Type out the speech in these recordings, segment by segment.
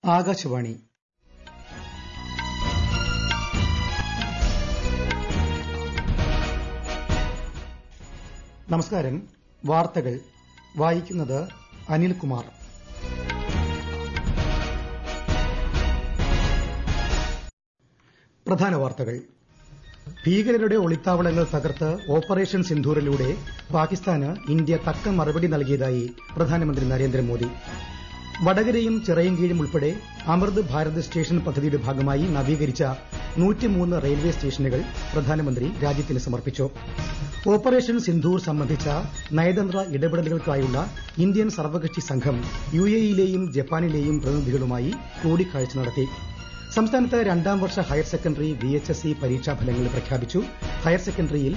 ആകാശവാണി നമസ്കാരം വാർത്തകൾ വായിക്കുന്നത് അനിൽകുമാർ പ്രധാന വാർത്തകൾ ഭീകരരുടെ ഒളിത്താവളങ്ങൾ തകർത്ത് ഓപ്പറേഷൻ സിന്ധൂറിലൂടെ പാകിസ്ഥാന് ഇന്ത്യ തക്ക മറുപടി നൽകിയതായി പ്രധാനമന്ത്രി നരേന്ദ്രമോദി വടകരയും ചിറയൻകീഴും ഉൾപ്പെടെ അമൃത് ഭാരത് സ്റ്റേഷൻ പദ്ധതിയുടെ ഭാഗമായി നവീകരിച്ച റെയിൽവേ സ്റ്റേഷനുകൾ പ്രധാനമന്ത്രി രാജ്യത്തിന് സമർപ്പിച്ചു ഓപ്പറേഷൻ സിന്ധൂർ സംബന്ധിച്ച നയതന്ത്ര ഇടപെടലുകൾക്കായുള്ള ഇന്ത്യൻ സർവകക്ഷി സംഘം യുഎഇയിലെയും ജപ്പാനിലെയും പ്രതിനിധികളുമായി കൂടിക്കാഴ്ച നടത്തി സംസ്ഥാനത്ത് രണ്ടാം വർഷ ഹയർ സെക്കൻഡറി വിഎച്ച്എസ്ഇ പരീക്ഷാഫലങ്ങൾ പ്രഖ്യാപിച്ചു ഹയർ സെക്കൻഡറിയിൽ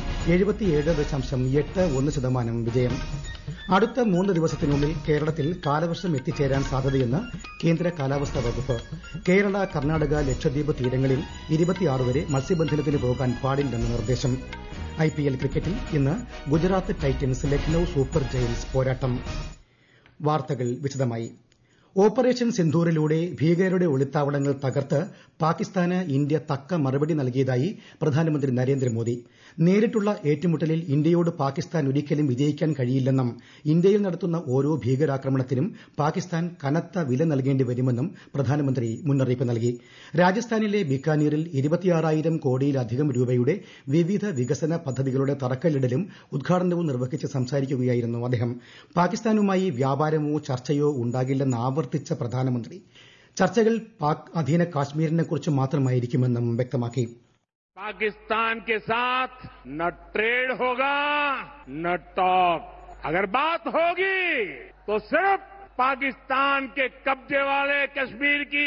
ശതമാനം വിജയം അടുത്ത മൂന്ന് ദിവസത്തിനുള്ളിൽ കേരളത്തിൽ കാലവർഷം എത്തിച്ചേരാൻ സാധ്യതയെന്ന് കേന്ദ്ര കാലാവസ്ഥാ വകുപ്പ് കേരള കർണാടക ലക്ഷദ്വീപ് തീരങ്ങളിൽ വരെ മത്സ്യബന്ധനത്തിന് പോകാൻ പാടില്ലെന്ന് നിർദ്ദേശം ഐപിഎൽ ക്രിക്കറ്റിൽ ഇന്ന് Gujarat Titans Lucknow Super Giants പോരാട്ടം വാർത്തകൾ വിശദമായി ഓപ്പറേഷൻ സിന്ധൂറിലൂടെ ഭീകരരുടെ ഒളിത്താവളങ്ങൾ തകർത്ത് പാകിസ്ഥാന് ഇന്ത്യ തക്ക മറുപടി നൽകിയതായി പ്രധാനമന്ത്രി നരേന്ദ്രമോദി നേരിട്ടുള്ള ഏറ്റുമുട്ടലിൽ ഇന്ത്യയോട് പാകിസ്ഥാൻ ഒരിക്കലും വിജയിക്കാൻ കഴിയില്ലെന്നും ഇന്ത്യയിൽ നടത്തുന്ന ഓരോ ഭീകരാക്രമണത്തിനും പാകിസ്ഥാൻ കനത്ത വില നൽകേണ്ടി വരുമെന്നും പ്രധാനമന്ത്രി മുന്നറിയിപ്പ് നൽകി രാജസ്ഥാനിലെ ബിക്കാനീറിൽ ഇരുപത്തിയാറായിരം കോടിയിലധികം രൂപയുടെ വിവിധ വികസന പദ്ധതികളുടെ തറക്കല്ലിടലും ഉദ്ഘാടനവും നിർവഹിച്ച് സംസാരിക്കുകയായിരുന്നു അദ്ദേഹം പാകിസ്ഥാനുമായി വ്യാപാരമോ ചർച്ചയോ ഉണ്ടാകില്ലെന്ന് ആവർത്തിച്ച പ്രധാനമന്ത്രി ചർച്ചകൾ പാക് അധീന കാശ്മീരിനെക്കുറിച്ച് മാത്രമായിരിക്കുമെന്നും വ്യക്തമാക്കി पाकिस्तान के साथ न ट्रेड होगा न टॉक अगर बात होगी तो सिर्फ पाकिस्तान के कब्जे वाले कश्मीर की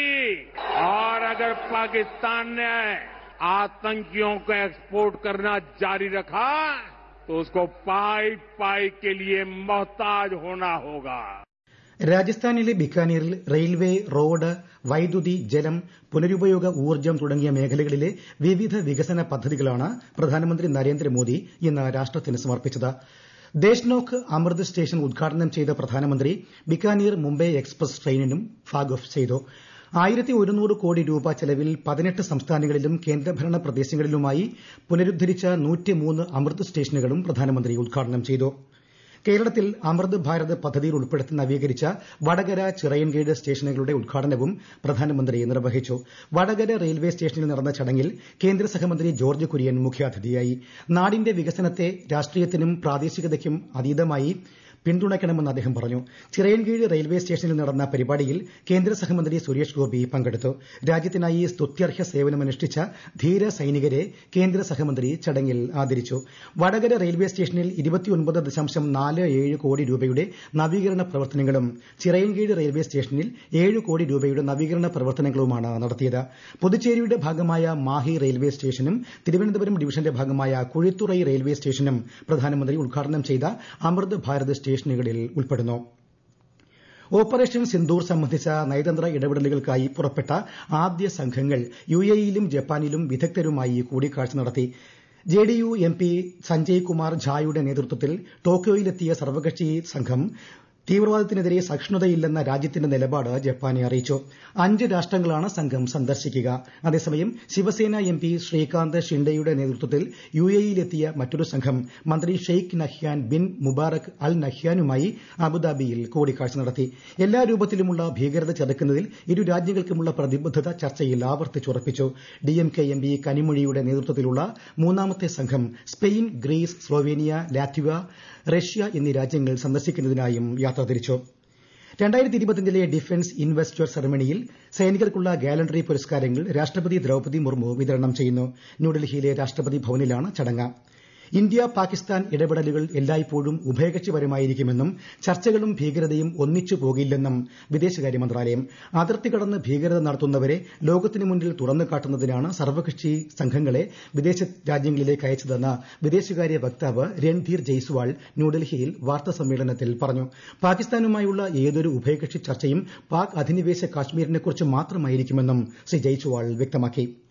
और अगर पाकिस्तान ने आतंकियों को एक्सपोर्ट करना जारी रखा तो उसको पाई पाई के लिए मोहताज होना होगा രാജസ്ഥാനിലെ ബിക്കാനീറിൽ റെയിൽവേ റോഡ് വൈദ്യുതി ജലം പുനരുപയോഗ ഊർജ്ജം തുടങ്ങിയ മേഖലകളിലെ വിവിധ വികസന പദ്ധതികളാണ് പ്രധാനമന്ത്രി നരേന്ദ്രമോദി ഇന്ന് രാഷ്ട്രത്തിന് സമർപ്പിച്ചത് ദേശ്നോക്ക് അമൃത് സ്റ്റേഷൻ ഉദ്ഘാടനം ചെയ്ത പ്രധാനമന്ത്രി ബിക്കാനീർ മുംബൈ എക്സ്പ്രസ് ട്രെയിനിനും ഫ്ളാഗ് ഓഫ് ചെയ്തു ആയിരത്തി ഒരുന്നൂറ് കോടി രൂപ ചെലവിൽ പതിനെട്ട് സംസ്ഥാനങ്ങളിലും കേന്ദ്രഭരണ പ്രദേശങ്ങളിലുമായി പുനരുദ്ധരിച്ച നൂറ്റിമൂന്ന് അമൃത് സ്റ്റേഷനുകളും പ്രധാനമന്ത്രി ഉദ്ഘാടനം ചെയ്തു കേരളത്തിൽ അമൃത് ഭാരത് പദ്ധതിയിൽ ഉൾപ്പെടുത്തി നവീകരിച്ച വടകര ചിറയൻകീഴ് സ്റ്റേഷനുകളുടെ ഉദ്ഘാടനവും പ്രധാനമന്ത്രി നിർവഹിച്ചു വടകര റെയിൽവേ സ്റ്റേഷനിൽ നടന്ന ചടങ്ങിൽ കേന്ദ്ര സഹമന്ത്രി ജോർജ്ജ് കുര്യൻ മുഖ്യാതിഥിയായി നാടിന്റെ വികസനത്തെ രാഷ്ട്രീയത്തിനും പ്രാദേശികതയ്ക്കും അതീതമായി പിന്തുണയ്ക്കണമെന്ന് അദ്ദേഹം പറഞ്ഞു ചിറയൻകീഴ് റെയിൽവേ സ്റ്റേഷനിൽ നടന്ന പരിപാടിയിൽ കേന്ദ്ര സഹമന്ത്രി സുരേഷ് ഗോപി പങ്കെടുത്തു രാജ്യത്തിനായി സ്തുത്യർഹ സേവനമനുഷ്ഠിച്ച ധീര സൈനികരെ കേന്ദ്ര സഹമന്ത്രി ചടങ്ങിൽ ആദരിച്ചു വടകര റെയിൽവേ സ്റ്റേഷനിൽ കോടി രൂപയുടെ നവീകരണ പ്രവർത്തനങ്ങളും ചിറയൻകീഴ് റെയിൽവേ സ്റ്റേഷനിൽ ഏഴ് കോടി രൂപയുടെ നവീകരണ പ്രവർത്തനങ്ങളുമാണ് നടത്തിയത് പുതുച്ചേരിയുടെ ഭാഗമായ മാഹി റെയിൽവേ സ്റ്റേഷനും തിരുവനന്തപുരം ഡിവിഷന്റെ ഭാഗമായ കുഴിത്തുറൈ റെയിൽവേ സ്റ്റേഷനും പ്രധാനമന്ത്രി ഉദ്ഘാടനം ചെയ്ത അമൃത് ഭാരത് സ്റ്റേഷനുകളിൽ ഉൾപ്പെടുന്നു ഓപ്പറേഷൻ സിന്ദൂർ സംബന്ധിച്ച നയതന്ത്ര ഇടപെടലുകൾക്കായി പുറപ്പെട്ട ആദ്യ സംഘങ്ങൾ യുഎഇയിലും ജപ്പാനിലും വിദഗ്ധരുമായി കൂടിക്കാഴ്ച നടത്തി ജെഡിയു എംപി സഞ്ജയ് കുമാർ ഝായുടെ നേതൃത്വത്തിൽ ടോക്കിയോയിലെത്തിയ സർവകക്ഷി സംഘം തീവ്രവാദത്തിനെതിരെ സഹിഷ്ണുതയില്ലെന്ന രാജ്യത്തിന്റെ നിലപാട് ജപ്പാനെ അറിയിച്ചു അഞ്ച് രാഷ്ട്രങ്ങളാണ് സംഘം സന്ദർശിക്കുക അതേസമയം ശിവസേന എംപി ശ്രീകാന്ത് ഷിൻഡെയുടെ നേതൃത്വത്തിൽ യുഎഇയിലെത്തിയ മറ്റൊരു സംഘം മന്ത്രി Sheikh Nahyan bin Mubarak Al നഹ്യാനുമായി അബുദാബിയിൽ കൂടിക്കാഴ്ച നടത്തി എല്ലാ രൂപത്തിലുമുള്ള ഭീകരത ചെറുക്കുന്നതിൽ ഇരു രാജ്യങ്ങൾക്കുമുള്ള പ്രതിബദ്ധത ചർച്ചയിൽ ആവർത്തിച്ചുറപ്പിച്ചു ഡിഎംകെ എംപി കനിമൊഴിയുടെ നേതൃത്വത്തിലുള്ള മൂന്നാമത്തെ സംഘം Spain Greece Slovenia Latvia Russia എന്നീ രാജ്യങ്ങൾ സന്ദർശിക്കുന്നതിനായും യാത്ര തിരിച്ചു ലെ ഡിഫൻസ് ഇൻവെസ്റ്റർ സെറമണിയിൽ സൈനികർക്കുള്ള ഗാലണ്ടറി പുരസ്കാരങ്ങൾ രാഷ്ട്രപതി ദ്രൌപദി മുർമു വിതരണം ചെയ്യുന്നു ന്യൂഡൽഹിയിലെ രാഷ്ട്രപതി ഭവനിലാണ് ചടങ്ങ് ഇന്ത്യ പാകിസ്ഥാൻ ഇടപെടലുകൾ എല്ലായ്പ്പോഴും ഉഭയകക്ഷിപരമായിരിക്കുമെന്നും ചർച്ചകളും ഭീകരതയും ഒന്നിച്ചു പോകില്ലെന്നും വിദേശകാര്യ മന്ത്രാലയം അതിർത്തി കടന്ന് ഭീകരത നടത്തുന്നവരെ ലോകത്തിനു മുന്നിൽ തുറന്നുകാട്ടുന്നതിനാണ് സർവകക്ഷി സംഘങ്ങളെ വിദേശ രാജ്യങ്ങളിലേക്ക് അയച്ചതെന്ന് വിദേശകാര്യ വക്താവ് രൺധീർ ജയ്സ്വാൾ ന്യൂഡൽഹിയിൽ വാർത്താസമ്മേളനത്തിൽ പറഞ്ഞു പാകിസ്ഥാനുമായുള്ള ഏതൊരു ഉഭയകക്ഷി ചർച്ചയും പാക് അധിനിവേശ കാശ്മീരിനെക്കുറിച്ച് മാത്രമായിരിക്കുമെന്നും ശ്രീ ജയ്സ്വാൾ വ്യക്തമാക്കി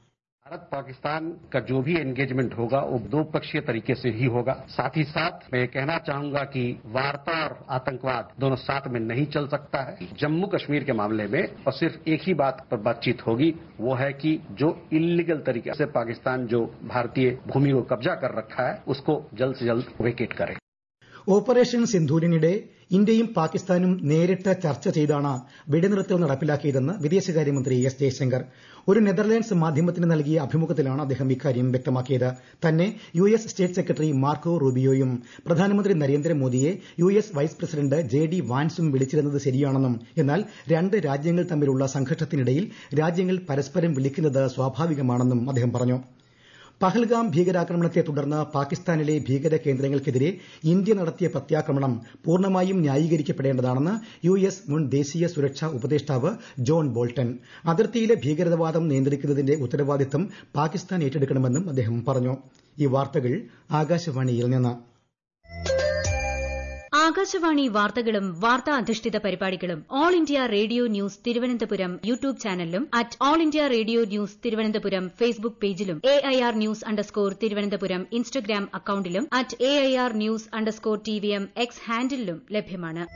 भारत पाकिस्तान का जो भी एंगेजमेंट होगा वो दो पक्षीय तरीके से ही होगा साथ ही साथ मैं ये कहना चाहूंगा कि वार्ता और आतंकवाद दोनों साथ में नहीं चल सकता है जम्मू कश्मीर के मामले में और सिर्फ एक ही बात पर बातचीत होगी वो है कि जो इलीगल तरीके से पाकिस्तान जो भारतीय भूमि को कब्जा कर रखा है उसको जल्द से जल्द वेकेट करे ഓപ്പറേഷൻ സിന്ധൂരിനിടെ ഇന്ത്യയും പാകിസ്ഥാനും നേരിട്ട് ചർച്ച ചെയ്താണ് വെടിനിർത്തൽ നടപ്പിലാക്കിയതെന്ന് വിദേശകാര്യമന്ത്രി എസ് ജയശങ്കർ ഒരു നെതർലാൻഡ്സ് മാധ്യമത്തിന് നൽകിയ അഭിമുഖത്തിലാണ് അദ്ദേഹം ഇക്കാര്യം വ്യക്തമാക്കിയത് തന്നെ U S state secretary Marco റൂബിയോയും പ്രധാനമന്ത്രി നരേന്ദ്രമോദിയെ U S vice president J D വാൻസും വിളിച്ചിരുന്നത് ശരിയാണെന്നും എന്നാൽ രണ്ട് രാജ്യങ്ങൾ തമ്മിലുള്ള സംഘർഷത്തിനിടയിൽ രാജ്യങ്ങൾ പരസ്പരം വിളിക്കുന്നത് സ്വാഭാവികമാണെന്നും അദ്ദേഹം പറഞ്ഞു പഹൽഗാം ഭീകരാക്രമണത്തെ തുടർന്ന് പാകിസ്ഥാനിലെ ഭീകര കേന്ദ്രങ്ങൾക്കെതിരെ ഇന്ത്യ നടത്തിയ പ്രത്യാക്രമണം പൂർണ്ണമായും ന്യായീകരിക്കപ്പെടേണ്ടതാണെന്ന് യു എസ് മുൻ ദേശീയ സുരക്ഷാ ഉപദേഷ്ടാവ് ജോൺ ബോൾട്ടൺ അതിർത്തിയിലെ ഭീകരവാദം നിയന്ത്രിക്കുന്നതിന്റെ ഉത്തരവാദിത്തം പാകിസ്ഥാൻ ഏറ്റെടുക്കണമെന്നും അദ്ദേഹം പറഞ്ഞു ഈ വാർത്തകൾ ആകാശവാണിയിൽ നിന്ന് ആകാശവാണി വാർത്തകളും വാർത്താ അധിഷ്ഠിത പരിപാടികളും All India Radio News Thiruvananthapuram YouTube ചാനലിലും at All India Radio News Thiruvananthapuram Facebook പേജിലും A I R news underscore Thiruvananthapuram Instagram അക്കൌണ്ടിലും at A I R news underscore T V M X ഹാൻഡിലും ലഭ്യമാണ്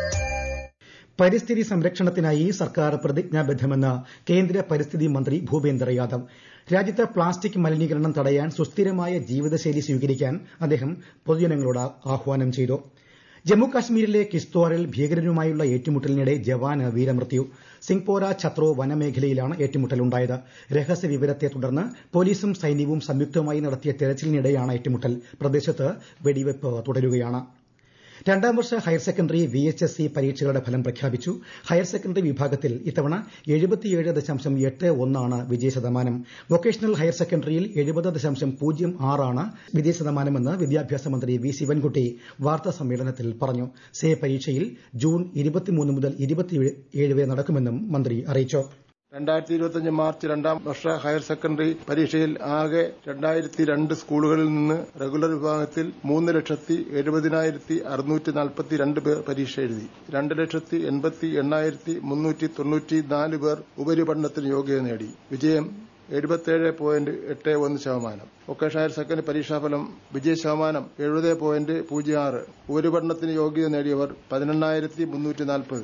പരിസ്ഥിതി സംരക്ഷണത്തിനായി സർക്കാർ പ്രതിജ്ഞാബദ്ധമെന്ന് കേന്ദ്ര പരിസ്ഥിതി മന്ത്രി ഭൂപേന്ദർ യാദവ് രാജ്യത്ത് പ്ലാസ്റ്റിക് മലിനീകരണം തടയാൻ സുസ്ഥിരമായ ജീവിതശൈലി സ്വീകരിക്കാൻ അദ്ദേഹം പൊതുജനങ്ങളോട് ആഹ്വാനം ചെയ്തു ജമ്മു കാശ്മീരിലെ കിസ്ത്വാറിൽ ഭീകരരുമായുള്ള ഏറ്റുമുട്ടലിനിടെ ജവാന് വീരമൃത്യു സിംഗ്പോര ഛത്രോ വനമേഖലയിലാണ് ഏറ്റുമുട്ടലുണ്ടായത് രഹസ്യ വിവരത്തെ തുടർന്ന് പോലീസും സൈന്യവും സംയുക്തമായി നടത്തിയ തെരച്ചിലിനിടെയാണ് ഏറ്റുമുട്ടൽ പ്രദേശത്ത് വെടിവയ്പ് തുടരുകയാണ് രണ്ടാം വർഷ higher secondary V H S C പരീക്ഷകളുടെ ഫലം പ്രഖ്യാപിച്ചു ഹയർ സെക്കൻഡറി വിഭാഗത്തിൽ ഇത്തവണ എഴുപത്തിയേഴ് ദശാംശം എട്ട് ഒന്നാണ് വിജയശതമാനം വൊക്കേഷണൽ ഹയർ സെക്കൻഡറിയിൽ എഴുപത് ദശാംശം പൂജ്യം ആറാണ് വിജയശതമാനമെന്ന് വിദ്യാഭ്യാസ മന്ത്രി വി ശിവൻകുട്ടി വാർത്താ സമ്മേളനത്തിൽ പറഞ്ഞു സേ പരീക്ഷയിൽ ജൂൺ ഇരുപത്തിമൂന്ന് മുതൽ ഇരുപത്തിയേഴ് വരെ നടക്കുമെന്നും മന്ത്രി അറിയിച്ചു രണ്ടായിരത്തി ഇരുപത്തിയഞ്ച് മാർച്ച് രണ്ടാം വർഷ ഹയർ സെക്കൻഡറി പരീക്ഷയിൽ ആകെ രണ്ടായിരത്തി രണ്ട് സ്കൂളുകളിൽ നിന്ന് റെഗുലർ വിഭാഗത്തിൽ മൂന്ന് ലക്ഷത്തി എഴുപതിനായിരത്തി അറുന്നൂറ്റി നാൽപ്പത്തി രണ്ട് പേർ പരീക്ഷ എഴുതി രണ്ട് ലക്ഷത്തി എൺപത്തി എണ്ണായിരത്തി മുന്നൂറ്റി തൊണ്ണൂറ്റി നാല് പേർ ഉപരിപഠനത്തിന് യോഗ്യത നേടി വിജയം എഴുപത്തേഴ് പോയിന്റ് എട്ട് ഒന്ന് ശതമാനം വൊക്കേഷൻ ഹയർ സെക്കൻഡറി പരീക്ഷാഫലം വിജയ ശതമാനം എഴുപത് പോയിന്റ് പൂജ്യം ആറ് ഉപരിപഠനത്തിന് യോഗ്യത നേടിയവർ പതിനെണ്ണായിരത്തി മുന്നൂറ്റി നാൽപ്പത്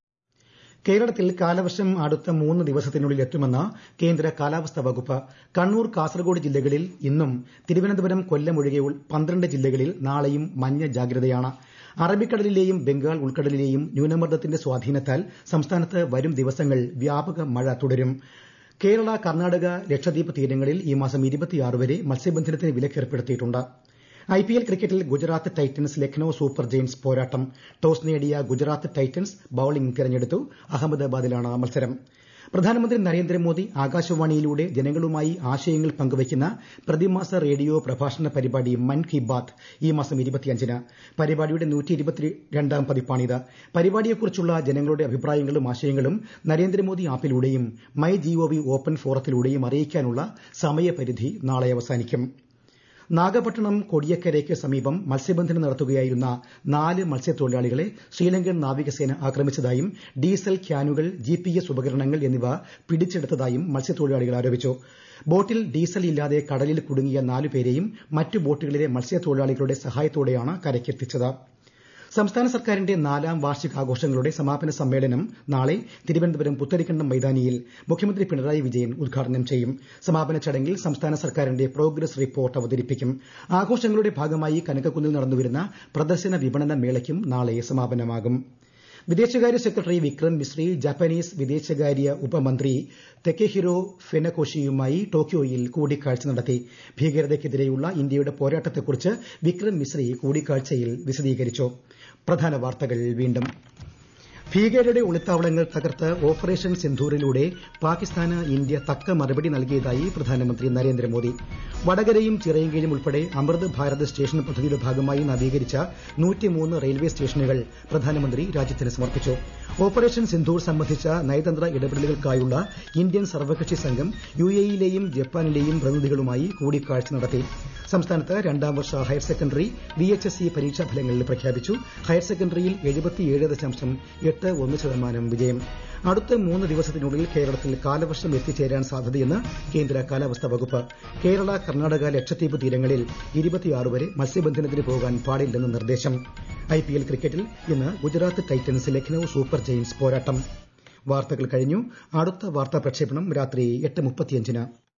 കേരളത്തിൽ കാലവർഷം അടുത്ത മൂന്ന് ദിവസത്തിനുള്ളിൽ എത്തുമെന്ന് കേന്ദ്ര കാലാവസ്ഥാ വകുപ്പ് കണ്ണൂർ കാസർഗോഡ് ജില്ലകളിൽ ഇന്നും തിരുവനന്തപുരം കൊല്ലം ഒഴികെ പന്ത്രണ്ട് ജില്ലകളിൽ നാളെയും മഞ്ഞ ജാഗ്രതയാണ് അറബിക്കടലിലെയും ബംഗാൾ ഉൾക്കടലിലെയും ന്യൂനമർദ്ദത്തിന്റെ സ്വാധീനത്താൽ സംസ്ഥാനത്ത് വരും ദിവസങ്ങൾ വ്യാപക മഴ തുടരും കേരള കർണാടക ലക്ഷദ്വീപ് തീരങ്ങളിൽ ഈ മാസം വരെ മത്സ്യബന്ധനത്തിന് വിലക്കേർപ്പെടുത്തിയിട്ടുണ്ട് ഐപിഎൽ ക്രിക്കറ്റിൽ Gujarat Titans Lucknow Super Giants പോരാട്ടം ടോസ് നേടിയ ഗുജറാത്ത് ടൈറ്റൻസ് ബൌളിംഗ് തിരഞ്ഞെടുത്തു അഹമ്മദാബാദിലാണ് മത്സരം പ്രധാനമന്ത്രി നരേന്ദ്രമോദി ആകാശവാണിയിലൂടെ ജനങ്ങളുമായി ആശയങ്ങൾ പങ്കുവയ്ക്കുന്ന പ്രതിമാസ റേഡിയോ പ്രഭാഷണ പരിപാടി മൻ കി ബാത്ത് ഈ മാസം ഇരുപത്തിയഞ്ചിന് പരിപാടിയുടെ നൂറ്റിയിരുപത്തിരണ്ടാം പതിപ്പാണിത് പരിപാടിയെക്കുറിച്ചുള്ള ജനങ്ങളുടെ അഭിപ്രായങ്ങളും ആശയങ്ങളും നരേന്ദ്രമോദി ആപ്പിലൂടെയും മൈ ജിഒവി ഓപ്പൺ ഫോറത്തിലൂടെയും അറിയിക്കാനുള്ള സമയപരിധി നാളെ അവസാനിക്കും നാഗപട്ടണം കൊടിയക്കരയ്ക്ക് സമീപം മത്സ്യബന്ധനം നടത്തുകയായിരുന്ന നാല് മത്സ്യത്തൊഴിലാളികളെ ശ്രീലങ്കൻ നാവികസേന ആക്രമിച്ചതായും ഡീസൽ ക്യാനുകൾ ജിപിഎസ് ഉപകരണങ്ങൾ എന്നിവ പിടിച്ചെടുത്തതായും മത്സ്യത്തൊഴിലാളികൾ ആരോപിച്ചു ബോട്ടിൽ ഡീസൽ ഇല്ലാതെ കടലിൽ കുടുങ്ങിയ നാലുപേരെയും മറ്റു ബോട്ടുകളിലെ മത്സ്യത്തൊഴിലാളികളുടെ സഹായത്തോടെയാണ് കരയ്ക്കെത്തിച്ചത് സംസ്ഥാന സർക്കാരിന്റെ നാലാം വാർഷികാഘോഷങ്ങളുടെ സമാപന സമ്മേളനം നാളെ തിരുവനന്തപുരം പുത്തരിക്കണ്ടം മൈതാനിയിൽ മുഖ്യമന്ത്രി പിണറായി വിജയൻ ഉദ്ഘാടനം ചെയ്യും സമാപന ചടങ്ങിൽ സംസ്ഥാന സർക്കാരിന്റെ പ്രോഗ്രസ് റിപ്പോർട്ട് അവതരിപ്പിക്കും ആഘോഷങ്ങളുടെ ഭാഗമായി കനകക്കുന്നിൽ നടന്നുവരുന്ന പ്രദർശന വിപണന മേളയ്ക്കും നാളെ സമാപനമാകും വിദേശകാര്യ സെക്രട്ടറി വിക്രം മിശ്രി ജാപ്പനീസ് വിദേശകാര്യ ഉപമന്ത്രി തെക്കെഹിരോ ഫെനകോഷിയുമായി ടോക്കിയോയിൽ കൂടിക്കാഴ്ച നടത്തി ഭീകരതയ്ക്കെതിരെയുള്ള ഇന്ത്യയുടെ പോരാട്ടത്തെക്കുറിച്ച് വിക്രം മിശ്രി കൂടിക്കാഴ്ചയിൽ വിശദീകരിച്ചു പ്രധാന വാർത്തകൾ വീണ്ടും ഭീകരരുടെ ഒളിത്താവളങ്ങൾ തകർത്ത് ഓപ്പറേഷൻ സിന്ധൂരിലൂടെ പാകിസ്ഥാന് ഇന്ത്യ തക്ക മറുപടി നൽകിയതായി പ്രധാനമന്ത്രി നരേന്ദ്രമോദി വടകരയും ചിറയൻകീഴും ഉൾപ്പെടെ അമൃത് ഭാരത് സ്റ്റേഷൻ പദ്ധതിയുടെ ഭാഗമായി നവീകരിച്ച നൂറ്റിമൂന്ന് റെയിൽവേ സ്റ്റേഷനുകൾ പ്രധാനമന്ത്രി രാജ്യത്തിന് സമർപ്പിച്ചു ഓപ്പറേഷൻ സിന്ധൂർ സംബന്ധിച്ച നയതന്ത്ര ഇടപെടലുകൾക്കായുള്ള ഇന്ത്യൻ സർവകക്ഷി സംഘം യു എയിലെയും ജപ്പാനിലെയും പ്രതിനിധികളുമായി കൂടിക്കാഴ്ച നടത്തി സംസ്ഥാനത്ത് രണ്ടാം വർഷ higher secondary V H S C പരീക്ഷാഫലങ്ങൾ പ്രഖ്യാപിച്ചു ഹയർ സെക്കൻഡറിയിൽ എഴുപത്തിയേഴ് ദശാംശം എട്ട് ഒന്ന് ശതമാനം വിജയം അടുത്ത മൂന്ന് ദിവസത്തിനുള്ളിൽ കേരളത്തിൽ കാലവർഷം എത്തിച്ചേരാൻ സാധ്യതയെന്ന് കേന്ദ്ര കാലാവസ്ഥാ വകുപ്പ് കേരള കർണാടക ലക്ഷദ്വീപ് തീരങ്ങളിൽ ഇരുപത്തിയാറ് വരെ മത്സ്യബന്ധനത്തിന് പോകാൻ പാടില്ലെന്ന് നിർദ്ദേശം ഐപിഎൽ ക്രിക്കറ്റിൽ ഇന്ന് Gujarat Titans Lucknow Super Giants പോരാട്ടം വാർത്തകൾ കഴിഞ്ഞു അടുത്ത വാർത്താ പ്രക്ഷേപണം രാത്രി എട്ട് മുപ്പത്തിയഞ്ചിന്